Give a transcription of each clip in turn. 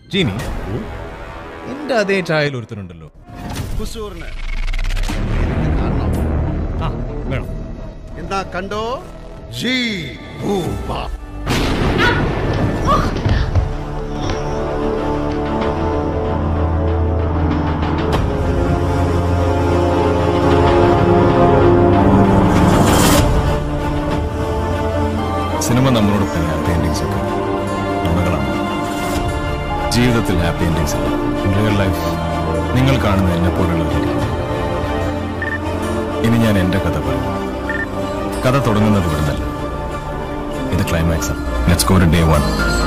ജിനി എന്റെ അതേ ചായയിൽ ഒരുത്തനുണ്ടല്ലോ കുസൂറിന് ആ വേണം എന്നാ കണ്ടോ ജി ഭൂപ സിനിമ നമ്മളോട് ഹാപ്പി എൻഡിങ്സ് ഒക്കെ നുണകളാണ് ജീവിതത്തിൽ ഹാപ്പി എൻഡിങ്സ് ഇല്ല റിയൽ ലൈഫ് നിങ്ങൾ കാണുന്ന എന്നെ പോലുള്ളവരില്ല ഇനി ഞാൻ എന്റെ കഥ പറയും കഥ തുടങ്ങുന്നത് ഇവിടുന്നല്ല ഇത് climax let's go day one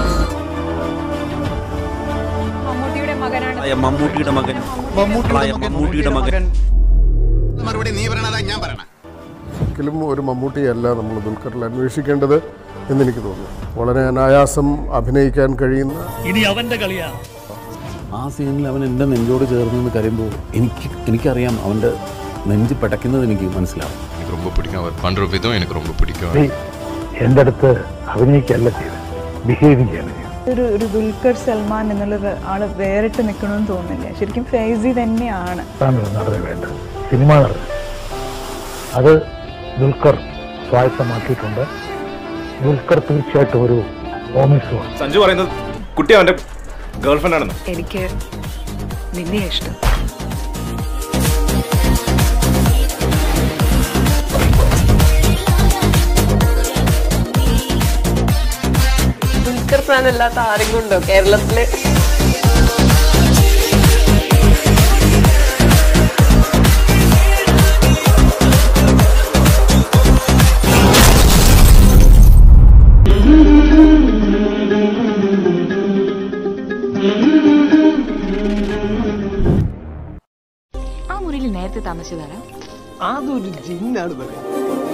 മമ്മൂട്ടിയുടെ മകനാണ് മമ്മൂട്ടിയുടെ മകൻ മമ്മൂട്ടിയുടെ മകൻ മറുപടി നീ പറയണതാ ഞാൻ പറയണ ഒരിക്കലും ഒരു മമ്മൂട്ടിയല്ല നമ്മൾ ദുൽഖറിൽ അന്വേഷിക്കേണ്ടത് എന്നെനിക്ക് തോന്നുന്നു വളരെ അനായാസം അഭിനയിക്കാൻ കഴിയുന്ന ആ സീനിൽ അവൻ എൻ്റെ നെഞ്ചോട് ചേർന്ന് നിന്ന് കരയുമ്പോൾ എനിക്ക് എനിക്കറിയാം അവൻ്റെ നെഞ്ച് പിടയ്ക്കുന്നത് എനിക്ക് മനസ്സിലാവും എനിക്ക് ரொம்ப പിടിക്കും അവർ പண்ற വിധം എനിക്ക് ரொம்ப പിടിക്കും എൻ്റെ അടുത്ത് അഭിനയിക്കല്ല ചെയ്ത് ബിഹേവ് ചെയ്യാണ് ചെയ്തത് ഒരു ഒരു ദുൽഖർ സൽമാൻ എന്നുള്ള ആള് വേറിട്ട് നിൽക്കണമെന്ന് തോന്നുന്നില്ല ശരിക്കും ഫേസി തന്നെയാണ് അതാണ് ഒരു നടനെ വേണ്ടത് സിനിമ നടൻ അത് ദുൽഖർ സ്വായത്തമാക്കിയിട്ടുണ്ട് ദുൽഖർ തീർച്ചയായിട്ടും ഒരു ഓമിസുമാണ് സഞ്ജു പറയുന്നത് കുട്ടി അവന്റെ ഗേൾഫ്രണ്ട് ആണെന്ന് എനിക്ക് നിന്നെ ഇഷ്ടം ദുൽഖർ ഫാൻ അല്ലാത്ത ആരെങ്കിലും ഉണ്ടോ കേരളത്തില് ആ മുറിയിൽ നേരത്തെ താമസിച്ചതാരാ അതൊരു ജിന്നാണ് പറയാം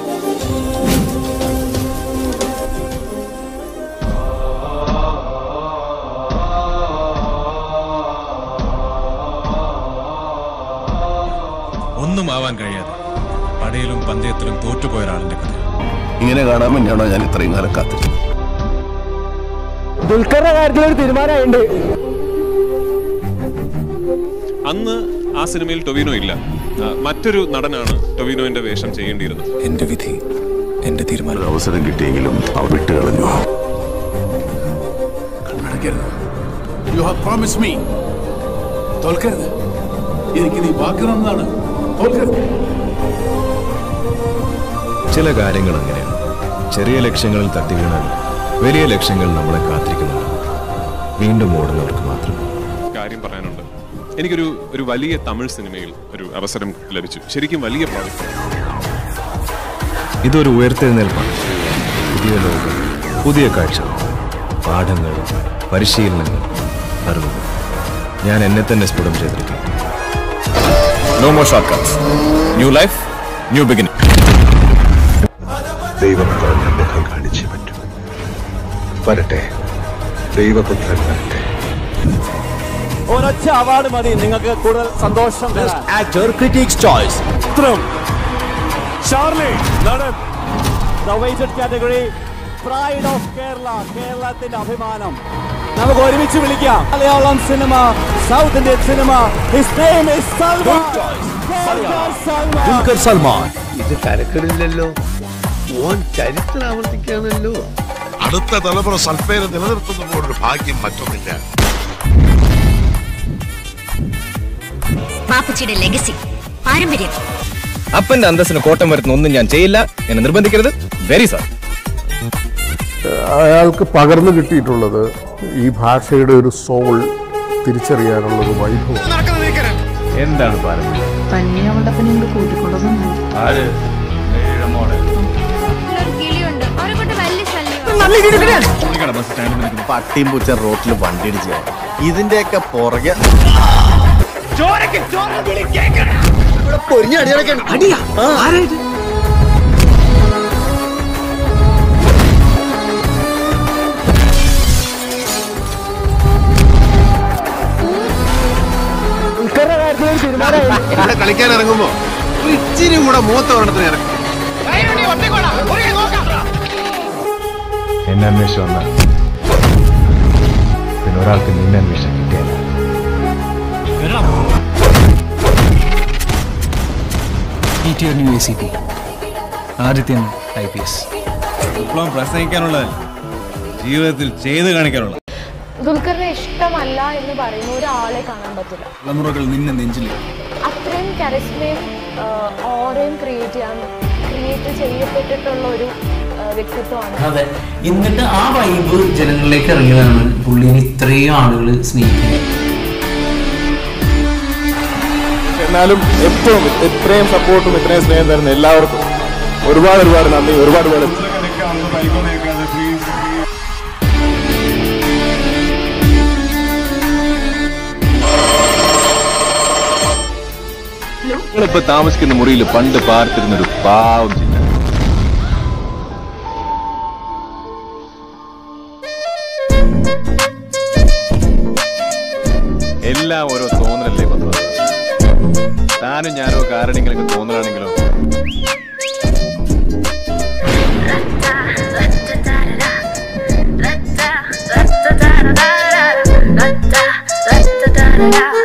ഒന്നും ആവാൻ കഴിയാതെ പടയിലും പന്തയത്തിലും തോറ്റുപോയ ഒരാളിന്റെ കഥ ഇങ്ങനെ കാണാൻ വേണ്ടിയാണോ ഞാൻ ഇത്രയും കാലം കാത്തിരുന്നത് ദുൽഖറിന്റെ കാര്യത്തിൽ ഒരു തീരുമാനമുണ്ട് അന്ന് ആ സിനിമയിൽ ടൊവിനോ ഇല്ല ആ, മറ്റൊരു നടനാണ് ടൊവിനോന്റെ വേഷം ചെയ്യേണ്ടിയിരുന്നത് എന്റെ വിധി എന്റെ തീരുമാനം അവസരം കിട്ടിയെങ്കിലും അവ വിട്ടു കളഞ്ഞു യു ഹാവ് പ്രോമിസ് മീ തോൽക്കരുത് എനിക്ക് നീ വാക്ക് തന്നതാണ് തോൽക്കരുത് ചില കാര്യങ്ങൾ അങ്ങനെയാണ് ചെറിയ ലക്ഷ്യങ്ങളിൽ തട്ടി വീണാൽ വലിയ ലക്ഷ്യങ്ങൾ നമ്മളെ കാത്തിരിക്കുന്നുണ്ട് വീണ്ടും ഓടുന്നവർക്ക് മാത്രം കാര്യം പറയാനുണ്ട് എനിക്കൊരു ഒരു വലിയ തമിഴ് സിനിമയിൽ ഒരു അവസരം ലഭിച്ചു ശരിക്കും വലിയ പ്രോജക്റ്റ് ഇതൊരു ഉയർത്തെഴുന്നേൽപ്പാണ് പുതിയ ലോകം പുതിയ കാഴ്ചകൾ പാഠങ്ങൾ പരിശീലനങ്ങൾ അറിവുകൾ ഞാൻ എന്നെ തന്നെ സ്ഫുടം ചെയ്തിരിക്കുന്നു no more short cuts new life new beginning ദൈവം പറഞ്ഞ മുഖം കാണിച്ചേ പറ്റും വരട്ടെ ദൈവപുത്രൻ വരട്ടെ ഒരൊറ്റ അവാർഡ് മതി നിങ്ങൾക്ക് കൂടുതൽ സന്തോഷം ആക്ടർ ക്രിറ്റിക്സ് ചോയ്സ് ചിത്രം ഷാർലി നടൻ the weighted category pride of Kerala കേരളത്തിന്റെ അഭിമാനം നമുക്ക് ഒരുമിച്ച് വിളിക്കാം Malayalam cinema South Indian cinema his name is Salman Dulquer Salman Dulquer Salman ഇത് കരക്കടില്ലല്ലോ ഓൻ ചരിത്രം ആവർത്തിക്കുകയാണല്ലോ അടുത്ത തലമുറ സൽപ്പേര് നിലനിർത്തുന്ന പോലൊരു ഭാഗ്യം മറ്റൊന്നില്ല പാപ്പച്ചിയുടെ ലെഗസി പാരമ്പര്യം അപ്പന്റെ അന്തസ്സിന് കോട്ടം വരുത്തുന്ന ഒന്നും ഞാൻ ചെയ്യില്ല എന്നെ നിർബന്ധിക്കരുത് വെരി സാർ അയാൾക്ക് പകർന്നു കിട്ടിയിട്ടുള്ളത് ഈ ഭാഷയുടെ ഒരു സോൾ തിരിച്ചറിയാനുള്ള ഒരു വൈഭവം എന്താണ് പാരമ്പര്യം തന്നെ അവളുടെ അപ്പം നിങ്ങൾ കൂട്ടിക്കൊണ്ടൊന്നും ആര് കിളിയുണ്ട് അവരെ കൊണ്ട് വലിയ ശല്യം ബസ് സ്റ്റാൻഡിൽ പട്ടിയും പൂച്ച റോട്ടിൽ വണ്ടി ഇടിച്ചു ഇതിന്റെയൊക്കെ പുറകെ ദുൽഖറിന്റെ കാര്യത്തിൽ ഒരു തീരുമാനമുണ്ട് ഇവിടെ കളിക്കാൻ ഇറങ്ങുമ്പോ ഒരു ഇച്ചിരി കൂടെ മൂത്ത ഒരെണ്ണത്തിന് ഇറങ്ങും എന്നെ അന്വേഷിച്ച് വന്ന പിന്നെ ഒരാൾക്ക് നിന്നെ അന്വേഷിച്ച് കിട്ടിയല്ല new A C P Adithyan I P S വിപ്ലവം പ്രസംഗിക്കാനുള്ളതല്ല ജീവിതത്തിൽ ചെയ്ത് കാണിക്കാനുള്ള ദുൽഖറിനെ ഇഷ്ടമല്ല എന്ന് പറയുന്ന ഒരാളെ കാണാൻ പറ്റില്ല തലമുറകൾ നിന്നെ നെഞ്ചിൽ അത്രയും കരസ്മയും ഓറയും ക്രിയേറ്റ് ചെയ്യാൻ ക്രിയേറ്റ് ചെയ്യപ്പെട്ടിട്ടുള്ള ഒരു ആ, വ്യക്തിത്വമാണ് അതെ എന്നിട്ട് ആ വൈബ് ജനങ്ങളിലേക്ക് ഇറങ്ങിയതാണ് പുള്ളിനെ ഇത്രയും ആളുകൾ സ്നേഹിക്കുന്നത് എന്നാലും എപ്പോഴും ഇത്രയും സപ്പോർട്ടും ഇത്രയും സ്നേഹം തരുന്ന എല്ലാവർക്കും ഒരുപാട് ഒരുപാട് നന്ദി ഒരുപാട് ഒരുപാട് നിങ്ങളിപ്പോ താമസിക്കുന്ന മുറിയിൽ പണ്ട് പാർത്തിരുന്നൊരു പാവം ചിന്ന എല്ലാം ഓരോ തോന്നലല്ലേ വന്നത് താനും ഞാനോ കാരണെങ്കിലൊക്കെ തോന്നലാണെങ്കിലോ Da da da da da da da da da da da da